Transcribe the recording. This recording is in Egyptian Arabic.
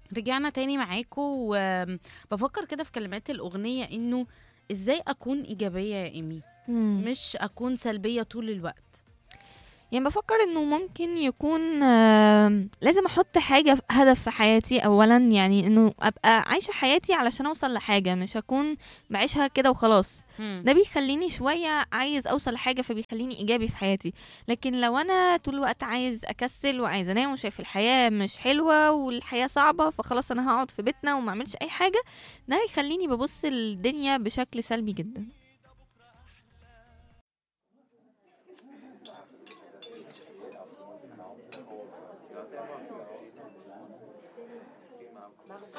رجعنا تاني معاكم وبفكر كده في كلمات الأغنية إنه إزاي أكون إيجابية يا إيمي مم. مش أكون سلبية طول الوقت يعني بفكر انه ممكن يكون آم، لازم احط حاجه هدف في حياتي اولا يعني انه ابقى عايشه حياتي علشان اوصل لحاجه مش هكون بعيشها كده وخلاص مم. ده بيخليني شويه عايز اوصل لحاجه فبيخليني ايجابي في حياتي لكن لو انا طول الوقت عايز اكسل وعايز انام وشايف الحياه مش حلوه والحياه صعبه فخلاص انا هقعد في بيتنا وما اعملش اي حاجه ده هيخليني ببص الدنيا بشكل سلبي جدا